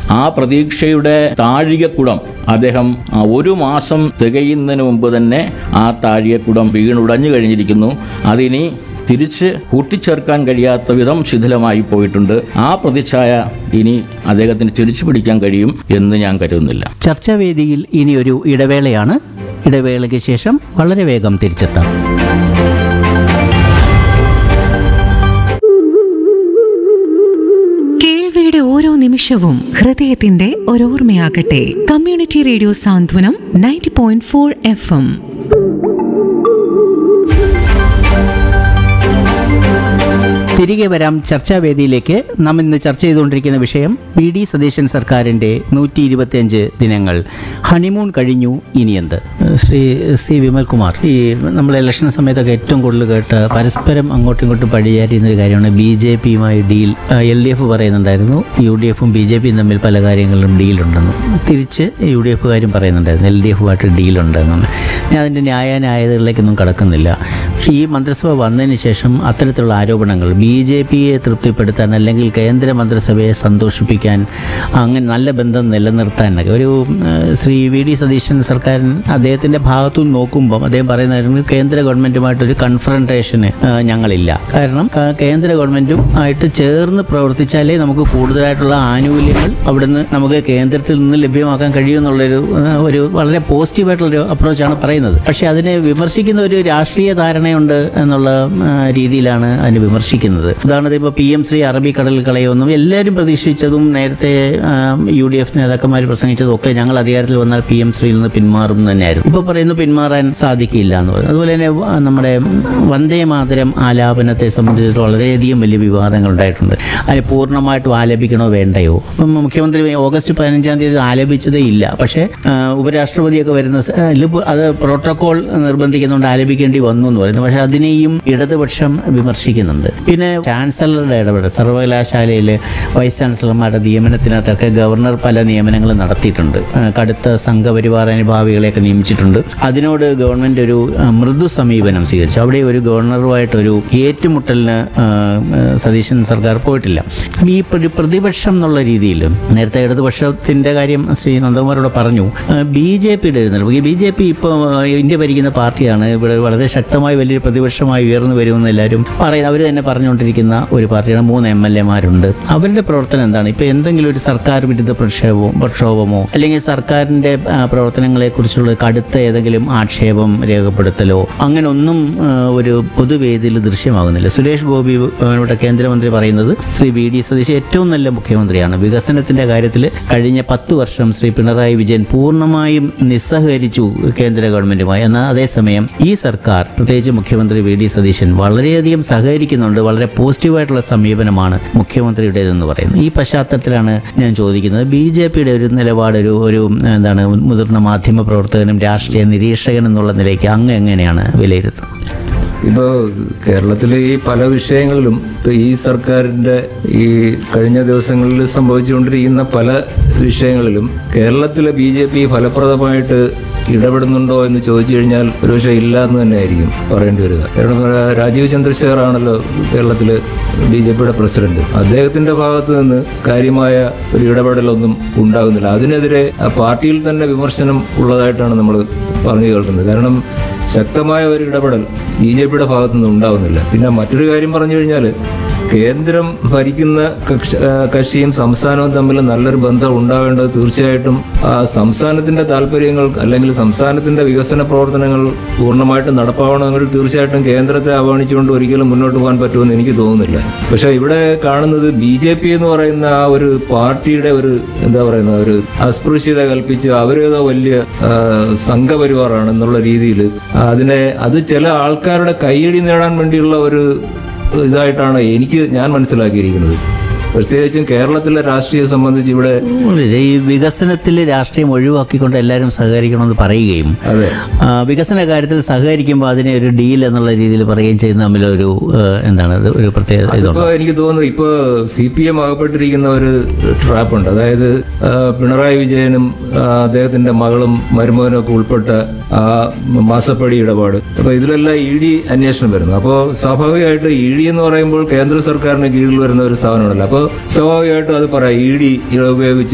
ആ പ്രതീക്ഷയുടെ താഴികക്കുടം അദ്ദേഹം ആ, ഒരു മാസം തികയുന്നതിന് മുമ്പ് തന്നെ ആ താഴികക്കുടം വീണുടഞ്ഞു കഴിഞ്ഞിരിക്കുന്നു അതിനി തിരിച്ച് കൂട്ടിച്ചേർക്കാൻ കഴിയാത്ത വിധം ശിഥിലമായി പോയിട്ടുണ്ട് ആ പ്രതിച്ഛായ ഇനി അദ്ദേഹത്തിന് തിരിച്ചു പിടിക്കാൻ കഴിയും എന്ന് ഞാൻ കരുതുന്നില്ല ചർച്ചാവേദിയിൽ ഇനി ഒരു ഇടവേളയാണ് ഇടവേളയ്ക്ക് ശേഷം വളരെ വേഗം തിരിച്ചെത്താം കേൾവിയുടെ ഓരോ നിമിഷവും ഹൃദയത്തിന്റെ ഒരോർമ്മയാകട്ടെ community radio Santhwanam ninety point four F M തിരികെ വരാം ചർച്ചാവേദിയിലേക്ക് നാം ഇന്ന് ചർച്ച ചെയ്തുകൊണ്ടിരിക്കുന്ന വിഷയം വി ഡി സതീശൻ സർക്കാരിൻ്റെ നൂറ്റി ഇരുപത്തിയഞ്ച് ദിനങ്ങൾ ഹണിമൂൺ കഴിഞ്ഞു ഇനി എന്ത് ശ്രീ സി വിമൽകുമാർ ഈ നമ്മൾ ഇലക്ഷൻ സമയത്തൊക്കെ ഏറ്റവും കൂടുതൽ കേട്ട് പരസ്പരം അങ്ങോട്ടും ഇങ്ങോട്ടും പഴിചാരിയുന്ന ഒരു കാര്യമാണ് ബി ജെ പിയുമായി ഡീൽ എൽ ഡി എഫ് പറയുന്നുണ്ടായിരുന്നു യു ഡി എഫും ബി ജെ പിയും തമ്മിൽ പല കാര്യങ്ങളിലും ഡീലുണ്ടെന്ന് തിരിച്ച് യു ഡി എഫുകാരും പറയുന്നുണ്ടായിരുന്നു എൽ ഡി എഫുമായിട്ട് ഡീലുണ്ടെന്നാണ് ഞാൻ അതിൻ്റെ ന്യായാന്യായതകളിലേക്കൊന്നും കടക്കുന്നില്ല പക്ഷേ ഈ മന്ത്രിസഭ വന്നതിന് ശേഷം അത്തരത്തിലുള്ള ആരോപണങ്ങൾ ബി ജെ പിയെ തൃപ്തിപ്പെടുത്താൻ അല്ലെങ്കിൽ കേന്ദ്ര മന്ത്രിസഭയെ സന്തോഷിപ്പിക്കാൻ അങ്ങനെ നല്ല ബന്ധം നിലനിർത്താൻ ഒക്കെ ഒരു ഏഹ്, ശ്രീ വി ഡി സതീശൻ സർക്കാർ അദ്ദേഹത്തിൻ്റെ ഭാഗത്തു നിന്ന് നോക്കുമ്പം അദ്ദേഹം പറയുന്നതായിരുന്നു കേന്ദ്ര ഗവൺമെൻറ്റുമായിട്ടൊരു കൺഫറൻറ്റേഷന് ഞങ്ങളില്ല കാരണം ക- കേന്ദ്ര ഗവൺമെൻറ്റും ആയിട്ട് ചേർന്ന് പ്രവർത്തിച്ചാലേ നമുക്ക് കൂടുതലായിട്ടുള്ള ആനുകൂല്യങ്ങൾ അവിടുന്ന് നമുക്ക് കേന്ദ്രത്തിൽ നിന്ന് ലഭ്യമാക്കാൻ കഴിയുമെന്നുള്ളൊരു ഏഹ്, ഒരു വളരെ പോസിറ്റീവായിട്ടുള്ളൊരു അപ്രോച്ചാണ് പറയുന്നത് പക്ഷേ അതിനെ വിമർശിക്കുന്ന ഒരു രാഷ്ട്രീയ ധാരണയുണ്ട് എന്നുള്ള ആ, രീതിയിലാണ് അതിനെ വിമർശിക്കുന്നത് ഉദാഹരണത്തിന് ഇപ്പോൾ പി എം ശ്രീ അറബിക്കടലിൽ കളയൊന്നും എല്ലാവരും പ്രതീക്ഷിച്ചതും നേരത്തെ യു ഡി എഫ് നേതാക്കന്മാർ പ്രസംഗിച്ചതും ഒക്കെ ഞങ്ങൾ അധികാരത്തിൽ വന്നാൽ പി എം ശ്രീയിൽ നിന്ന് പിന്മാറും എന്ന് തന്നെയായിരുന്നു ഇപ്പോൾ പറയുന്നു പിന്മാറാൻ സാധിക്കില്ല എന്ന് പറയുന്നത് അതുപോലെ തന്നെ വ- നമ്മുടെ വന്ദേ മാതരം ആലാപനത്തെ സംബന്ധിച്ചിട്ട് വളരെയധികം വലിയ വിവാദങ്ങൾ ഉണ്ടായിട്ടുണ്ട് അതിന് പൂർണ്ണമായിട്ടും ആലപിക്കണോ വേണ്ടയോ ഇപ്പം മുഖ്യമന്ത്രി ഓഗസ്റ്റ് പതിനഞ്ചാം തീയതി ആലപിച്ചതേ ഇല്ല പക്ഷേ ആ, ഉപരാഷ്ട്രപതിയൊക്കെ വരുന്ന സ- അതിൽ പു- അത് പ്രോട്ടോകോൾ നിർബന്ധിക്കുന്നുണ്ട് ആലപിക്കേണ്ടി വന്നു എന്ന് പറയുന്നു പക്ഷേ അതിനെയും ഇടതുപക്ഷം വിമർശിക്കുന്നുണ്ട് പിന്നെ ചാൻസലറുടെ ഇടപെടൽ സർവകലാശാലയിൽ വൈസ് ചാൻസലർമാരുടെ നിയമനത്തിനകത്തൊക്കെ ഗവർണർ പല നിയമനങ്ങളും നടത്തിയിട്ടുണ്ട് ആ, കടുത്ത സംഘപരിവാർ അനുഭാവികളെയൊക്കെ നിയമിച്ചിട്ടുണ്ട് അതിനോട് ഗവൺമെന്റ് ഒരു ആ, മൃദു സമീപനം സ്വീകരിച്ചു അവിടെ ഒരു ഗവർണറുമായിട്ടൊരു ഏറ്റുമുട്ടലിന് ആ, ആ, സതീശൻ സർക്കാർ പോയിട്ടില്ല അപ്പം ഈ പ്ര- പ്രതിപക്ഷം എന്നുള്ള രീതിയിൽ നേരത്തെ ഇടതുപക്ഷത്തിന്റെ കാര്യം ശ്രീ നന്ദകുമാരോട് പറഞ്ഞു ബി ജെ പിയുടെ എഴുന്നേൽപ്പ് ഈ ബി ജെ പി ഇപ്പോൾ ഇന്ത്യ ഭരിക്കുന്ന പാർട്ടിയാണ് ഇവിടെ വളരെ ശക്തമായി വലിയൊരു പ്രതിപക്ഷമായി ഉയർന്നു വരുമെന്ന് എല്ലാവരും പറയുന്നത് അവർ തന്നെ പറഞ്ഞുകൊണ്ടിരിക്കുന്ന ഒരു പാർട്ടിയാണ് മൂന്ന് എം എൽ എമാരുണ്ട് അവരുടെ പ്രവർത്തനം എന്താണ് ഇപ്പോൾ എന്തെങ്കിലും ഒരു സർക്കാർ വിരുദ്ധ പ്രക്ഷോഭമോ പ്രക്ഷോഭമോ അല്ലെങ്കിൽ സർക്കാരിൻ്റെ പ്രവർത്തനങ്ങളെക്കുറിച്ചുള്ള കടുത്ത ഏതെങ്കിലും ആക്ഷേപം രേഖപ്പെടുത്തലോ അങ്ങനെ ഒന്നും ആ, ഒരു പൊതുവേദിയിൽ ദൃശ്യമാകുന്നില്ല സുരേഷ് ഗോപി ആ, ഇവിടെ കേന്ദ്രമന്ത്രി പറയുന്നത് ശ്രീ വി ഡി സതീശ് ഏറ്റവും നല്ല മുഖ്യമന്ത്രിയാണ് വികസനത്തിന്റെ കാര്യത്തിൽ കഴിഞ്ഞ പത്ത് വർഷം ശ്രീ പിണറായി വിജയൻ പൂർണ്ണമായും നിസ്സഹകരിച്ചു കേന്ദ്ര ഗവൺമെന്റുമായി എന്നാൽ അതേസമയം ഈ സർക്കാർ പ്രത്യേകിച്ച് മുഖ്യമന്ത്രി വി ഡി സതീശൻ വളരെയധികം സഹകരിക്കുന്നുണ്ട് വളരെ പോസിറ്റീവായിട്ടുള്ള സമീപനമാണ് മുഖ്യമന്ത്രിയുടേതെന്ന് പറയുന്നത് ഈ പശ്ചാത്തലത്തിലാണ് ഞാൻ ചോദിക്കുന്നത് ബി ജെ പിയുടെ ഒരു നിലപാട് ഒരു ഒരു എന്താണ് മുതിർന്ന മാധ്യമ പ്രവർത്തകനും രാഷ്ട്രീയ നിരീക്ഷകൻ എന്നുള്ള നിലയ്ക്ക് അങ്ങ് എങ്ങനെയാണ് വിലയിരുത്തുന്നത് ഇപ്പോൾ കേരളത്തിലെ ഈ പല വിഷയങ്ങളിലും ഇപ്പോൾ ഈ സർക്കാരിൻ്റെ ഈ കഴിഞ്ഞ ദിവസങ്ങളിൽ സംഭവിച്ചുകൊണ്ടിരിക്കുന്ന പല വിഷയങ്ങളിലും കേരളത്തിലെ ബി ജെ പി ഫലപ്രദമായിട്ട് ഇടപെടുന്നുണ്ടോ എന്ന് ചോദിച്ചു കഴിഞ്ഞാൽ ഒരുപക്ഷെ ഇല്ല എന്ന് തന്നെ ആയിരിക്കും പറയേണ്ടി വരിക കാരണം ആ, രാജീവ് ചന്ദ്രശേഖർ ആണല്ലോ കേരളത്തിൽ ബി ജെ പിയുടെ പ്രസിഡന്റ് അദ്ദേഹത്തിന്റെ ഭാഗത്ത് നിന്ന് കാര്യമായ ഒരു ഇടപെടലൊന്നും ഉണ്ടാകുന്നില്ല അതിനെതിരെ ആ പാർട്ടിയിൽ തന്നെ വിമർശനം ഉള്ളതായിട്ടാണ് നമ്മൾ പറഞ്ഞു കേൾക്കുന്നത് കാരണം ശക്തമായ ഒരു ഇടപെടൽ ബി ജെ പിയുടെ ഭാഗത്തുനിന്ന് ഉണ്ടാവുന്നില്ല പിന്നെ മറ്റൊരു കാര്യം പറഞ്ഞു കഴിഞ്ഞാൽ കേന്ദ്രം ഭരിക്കുന്ന കക്ഷ- ആ, കക്ഷിയും സംസ്ഥാനവും തമ്മിൽ നല്ലൊരു ബന്ധം ഉണ്ടാവേണ്ടത് തീർച്ചയായിട്ടും ആ സംസ്ഥാനത്തിന്റെ താല്പര്യങ്ങൾ അല്ലെങ്കിൽ സംസ്ഥാനത്തിന്റെ വികസന പ്രവർത്തനങ്ങൾ പൂർണ്ണമായിട്ട് നടപ്പാവണമെങ്കിൽ തീർച്ചയായിട്ടും കേന്ദ്രത്തെ അവഗണിച്ചുകൊണ്ട് ഒരിക്കലും മുന്നോട്ട് പോകാൻ പറ്റുമെന്ന് എനിക്ക് തോന്നുന്നില്ല പക്ഷേ ഇവിടെ കാണുന്നത് ബി ജെ പി എന്ന് പറയുന്ന ആ ഒരു പാർട്ടിയുടെ ഒരു എന്താ പറയുന്ന ഒരു അസ്പൃശ്യത കൽപ്പിച്ച് അവരേതോ വലിയ ആ, സംഘപരിവാറാണ് എന്നുള്ള രീതിയിൽ അതിനെ അത് ചില ആൾക്കാരുടെ കൈയടി നേടാൻ വേണ്ടിയുള്ള ഒരു ഇതായിട്ടാണ് എനിക്ക് ഞാൻ മനസ്സിലാക്കിയിരിക്കുന്നത് പ്രത്യേകിച്ചും കേരളത്തിലെ രാഷ്ട്രീയം സംബന്ധിച്ച് ഇവിടെ വളരെ ഈ വികസനത്തിൽ രാഷ്ട്രീയം ഒഴിവാക്കിക്കൊണ്ട് എല്ലാവരും സഹകരിക്കണമെന്ന് പറയുകയും അതെ ആ, വികസന കാര്യത്തിൽ സഹകരിക്കുമ്പോൾ അതിനെ ഒരു ഡീൽ എന്നുള്ള രീതിയിൽ പറയുകയും ചെയ്യുന്ന തമ്മിലൊരു ആ, എന്താണ് അത് ഒരു പ്രത്യേക ഇതുണ്ട് ഇപ്പൊ എനിക്ക് തോന്നുന്നു ഇപ്പൊ സി പി എം അകപ്പെട്ടിരിക്കുന്ന ഒരു ട്രാപ്പ് ഉണ്ട് അതായത് ആ, പിണറായി വിജയനും ആ, അദ്ദേഹത്തിന്റെ മകളും മരുമകനും ഒക്കെ ഉൾപ്പെട്ട ആ മാസപ്പടി ഇടപാട് അപ്പൊ ഇതിലെല്ലാം ഇ ഡി അന്വേഷണം വരുന്നു അപ്പോൾ സ്വാഭാവികമായിട്ട് ഇ ഡി എന്ന് പറയുമ്പോൾ കേന്ദ്ര സർക്കാരിന് കീഴിൽ വരുന്ന ഒരു സ്ഥാപനമാണല്ലോ അപ്പോൾ സ്വാഭാവികമായിട്ടും അത് പറയാം ഇ ഡി ഉപയോഗിച്ച്